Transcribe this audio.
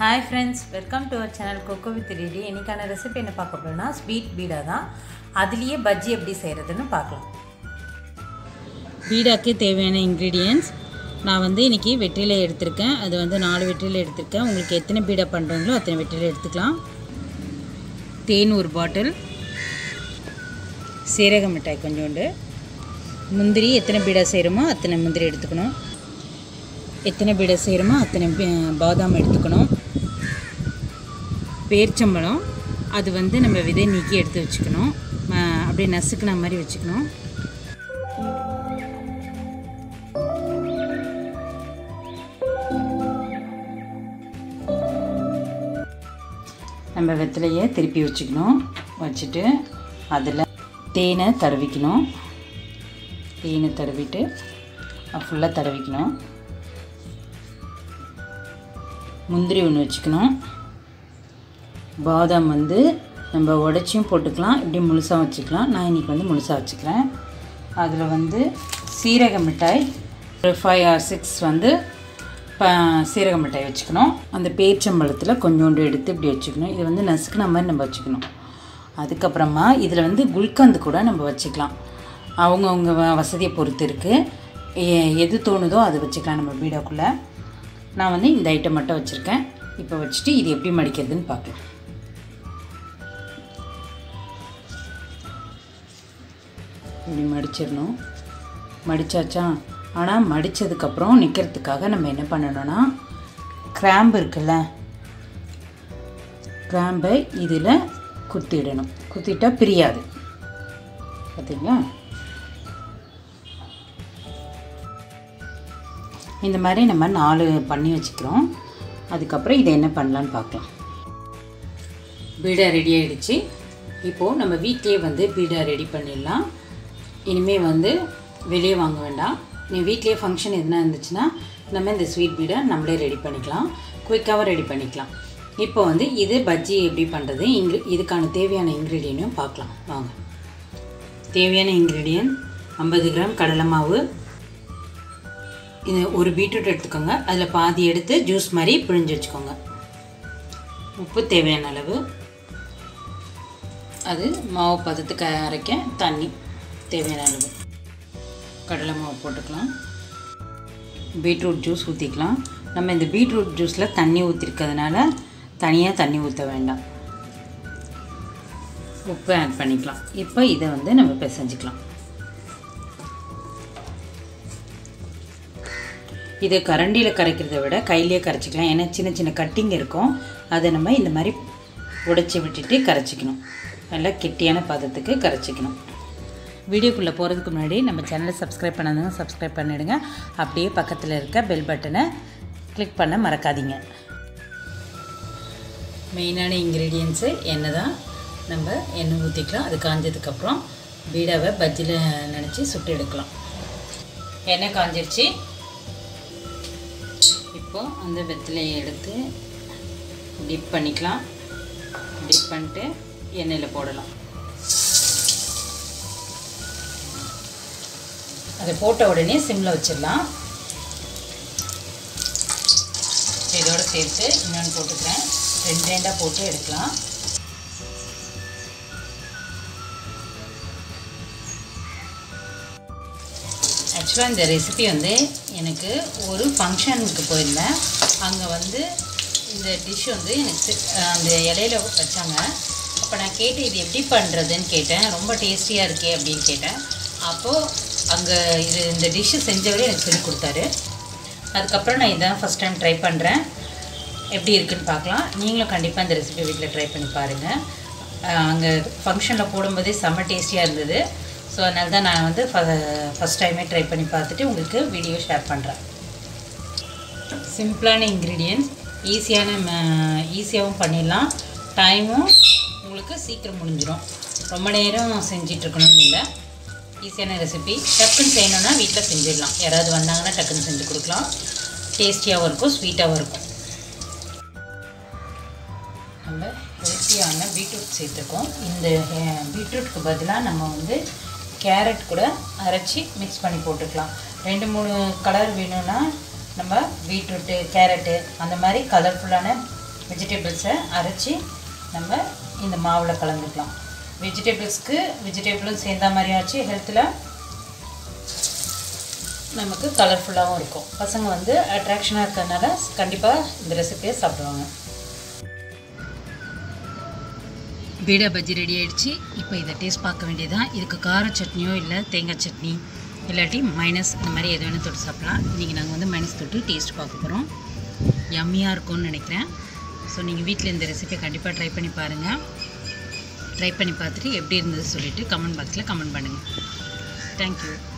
hi friends welcome to our channel கொக்கோ with ready இன்னைக்கான recipe என்ன பார்க்க போகிறோம்னா ஸ்வீட் பீடா தான் அதுலேயே பஜ்ஜி எப்படி செய்கிறதுன்னு பார்க்கலாம் பீடாக்கு தேவையான இன்க்ரீடியன்ஸ் நான் வந்து இன்றைக்கி வெற்றிலை எடுத்திருக்கேன் அது வந்து நாலு வெற்றிலை எடுத்திருக்கேன் உங்களுக்கு எத்தனை பீடா பண்ணுறீங்களோ அத்தனை வெற்றிலை எடுத்துக்கலாம் தேன் ஒரு பாட்டில் சீரக மிட்டாய் கொஞ்சோண்டு முந்திரி எத்தனை பீடா செய்கிறோமோ அத்தனை முந்திரி எடுத்துக்கணும் எத்தனை பீடா செய்கிறோமோ அத்தனை பி- பாதாம் எடுத்துக்கணும் பேர்ச்சம்பழம் அது வந்து நம்ம விதை நீக்கி எடுத்து வச்சுக்கணும் ம- அப்படியே நசுக்குன மாதிரி வச்சுக்கணும் நம்ம வெத்தலையை திருப்பி வச்சுக்கணும் வச்சுட்டு அதில் தேனை தடவிக்கணும் தேனை தடவிட்டு ஃபுல்லாக தடவிக்கணும் முந்திரி ஒன்று வச்சுக்கணும் பாதாம் வந்து நம்ம உடச்சியும் போட்டுக்கலாம் இப்படி முழுசாக வச்சுக்கலாம் நான் இன்றைக்கி வந்து முழுசாக வச்சுக்கிறேன் அதில் வந்து சீரக மிட்டாய் ஒரு ஃபைவ் ஆர் சிக்ஸ் வந்து ப சீரக மிட்டாய் வச்சுக்கணும் அந்த பேச்சம்பழத்தில் கொஞ்சோண்டு எடுத்து இப்படி வச்சுக்கணும் இது வந்து நசுக்குன மாதிரி நம்ம வச்சுக்கணும் அதுக்கப்புறமா இதில் வந்து குல்கந்து கூட நம்ம வச்சுக்கலாம் அவங்கவுங்க வ- வசதியை பொறுத்து இருக்குது எது தோணுதோ அது வச்சுக்கலாம் நம்ம பீடாக்குள்ளே நான் வந்து இந்த ஐட்டம் மட்டும் வச்சுருக்கேன் இப்போ வச்சுட்டு இது எப்படி மடிக்கிறதுன்னு பார்க்கலாம் இப்படி மடிச்சிடணும் மடிச்சாச்சா ஆனால் மடித்ததுக்கப்புறம் நிற்கிறதுக்காக நம்ம என்ன பண்ணணும்னா கிராம்பு இருக்குல்ல கிராம்பை இதில் குத்திடணும் குத்திட்டா பிரியாது பார்த்தீங்களா இந்த மாதிரி நம்ம நாலு பண்ணி வச்சுக்கிறோம் அதுக்கப்புறம் இதை என்ன பண்ணலான்னு பார்க்கலாம் பீடா ரெடி ஆயிடுச்சு இப்போது நம்ம வீட்டிலே வந்து பீடா ரெடி பண்ணிடலாம் இனிமேல் வந்து வெளியே வாங்க வேண்டாம் நீ வீட்லேயே ஃபங்க்ஷன் எதுனா இருந்துச்சுன்னா நம்ம இந்த ஸ்வீட் பீடை நம்மளே ரெடி பண்ணிக்கலாம் குயிக்காகவும் ரெடி பண்ணிக்கலாம் இப்போ வந்து இது பஜ்ஜி எப்படி பண்ணுறது இங்கு இதுக்கான தேவையான இன்க்ரீடியண்ட்டும் பார்க்கலாம் வாங்க தேவையான இன்க்ரீடியன்ட் ஐம்பது கிராம் கடலை மாவு இது ஒரு பீட்ரூட் எடுத்துக்கோங்க அதில் பாதி எடுத்து ஜூஸ் மாதிரி பிழிஞ்சு வச்சுக்கோங்க உப்பு தேவையான அளவு அது மாவு பதத்துக்கு அரைக்க தண்ணி தேவையான அளவு கடலை மாவு போட்டுக்கலாம் பீட்ரூட் ஜூஸ் ஊற்றிக்கலாம் நம்ம இந்த பீட்ரூட் ஜூஸில் தண்ணி ஊற்றிருக்கிறதுனால தனியாக தண்ணி ஊற்ற வேண்டாம் உப்பு ஆட் பண்ணிக்கலாம் இப்போ இதை வந்து நம்ம பிசைஞ்சிக்கலாம் இதை கரண்டியில் கரைக்கிறத விட கையிலே கரைச்சிக்கலாம் ஏன்னா சின்ன சின்ன கட்டிங் இருக்கும் அதை நம்ம இந்த மாதிரி உடைச்சி விட்டுட்டு கரைச்சிக்கணும் நல்லா கெட்டியான பதத்துக்கு கரைச்சிக்கணும் வீடியோக்குள்ளே போகிறதுக்கு முன்னாடி நம்ம சேனலை சப்ஸ்கிரைப் பண்ணாதவங்க சப்ஸ்கிரைப் பண்ணிடுங்க அப்படியே பக்கத்தில் இருக்க பெல் பட்டனை கிளிக் பண்ண மறக்காதீங்க மெயினான இன்க்ரீடியன்ஸு எண்ணெய் தான் நம்ம எண்ணெய் ஊற்றிக்கலாம் அது காஞ்சதுக்கப்புறம் பீடாவை பஜ்ஜியில் நினச்சி சுட்டு எடுக்கலாம் எண்ணெய் காஞ்சிருச்சு இப்போ அந்த வெத்தலையை எடுத்து டிப் பண்ணிக்கலாம் டிப் பண்ணிட்டு எண்ணெயில் போடலாம் அதை போட்ட உடனே சிம்மில் வச்சிடலாம் இதோட சேர்த்து இன்னொன்று போட்டுக்கிறேன் ரெண்டு ரெண்டாக போட்டு எடுக்கலாம் ஆக்சுவலாக இந்த ரெசிபி வந்து எனக்கு ஒரு ஃபங்க்ஷனுக்கு போயிருந்தேன் அங்கே வந்து இந்த டிஷ் வந்து எனக்கு சி- அந்த இலையில வச்சாங்க அப்போ நான் கேட்டு இது எப்படி பண்ணுறதுன்னு கேட்டேன் ரொம்ப டேஸ்டியாக இருக்கே அப்படின்னு கேட்டேன் அப்போது அங்கே இது இந்த டிஷ்ஷு செஞ்சவரே எனக்கு சொல்லி கொடுத்தாரு அதுக்கப்புறம் நான் இதான் ஃபஸ்ட் டைம் ட்ரை பண்ணுறேன் எப்படி இருக்குன்னு பார்க்கலாம் நீங்களும் கண்டிப்பாக இந்த ரெசிபி வீட்டில் ட்ரை பண்ணி பாருங்கள் அங்கே ஃபங்க்ஷனில் போடும்போதே செம்ம டேஸ்டியாக இருந்தது ஸோ அதனால தான் நான் வந்து ஃபஸ்ட் டைமே ட்ரை பண்ணி பார்த்துட்டு உங்களுக்கு வீடியோ ஷேர் பண்ணுறேன் சிம்பிளான இன்க்ரீடியன்ஸ் ஈஸியான ஈஸியாகவும் பண்ணிடலாம் டைமும் உங்களுக்கு சீக்கிரம் முடிஞ்சிடும் ரொம்ப நேரம் செஞ்சிட்ருக்கணும்னு இல்லை ஈஸியான ரெசிபி டக்குன்னு செய்யணுன்னா வீட்டில் செஞ்சிடலாம் யாராவது வந்தாங்கன்னா டக்குன்னு செஞ்சு கொடுக்கலாம் டேஸ்டியாகவும் இருக்கும் ஸ்வீட்டாகவும் இருக்கும் நம்ம ஹெல்த்தியான பீட்ரூட் சேர்த்துருக்கோம் இந்த பீட்ரூட்க்கு பதிலாக நம்ம வந்து கேரட் கூட அரைச்சி மிக்ஸ் பண்ணி போட்டுக்கலாம் ரெண்டு மூணு கலர் வேணும்னா நம்ம பீட்ரூட்டு கேரட்டு அந்த மாதிரி கலர்ஃபுல்லான வெஜிடபிள்ஸை அரைச்சி நம்ம இந்த மாவில் கலந்துக்கலாம் வெஜிடபிள்ஸ்க்கு வெஜிடபிளும் சேர்ந்த மாதிரியும் ஆச்சு ஹெல்த்தில் நமக்கு கலர்ஃபுல்லாகவும் இருக்கும் பசங்க வந்து அட்ராக்ஷனாக இருக்கிறதுனால கண்டிப்பாக இந்த ரெசிபியை சாப்பிடுவாங்க பீடா பஜ்ஜி ரெடி ஆயிடுச்சு இப்போ இதை டேஸ்ட் பார்க்க வேண்டியதான் இதுக்கு கார சட்னியோ இல்லை தேங்காய் சட்னி இல்லாட்டி மைனஸ் இந்த மாதிரி எது வேணும் தொட்டு சாப்பிடலாம் இன்றைக்கி நாங்கள் வந்து மைனஸ் தொட்டு டேஸ்ட் பார்க்க போகிறோம் யம்மியாக இருக்கும்னு நினைக்கிறேன் ஸோ நீங்கள் வீட்டில் இந்த ரெசிபியை கண்டிப்பாக ட்ரை பண்ணி பாருங்கள் ட்ரை பண்ணி பார்த்துட்டு எப்படி இருந்தது சொல்லிவிட்டு கமெண்ட் பாக்ஸில் கமெண்ட் பண்ணுங்கள் தேங்க்யூ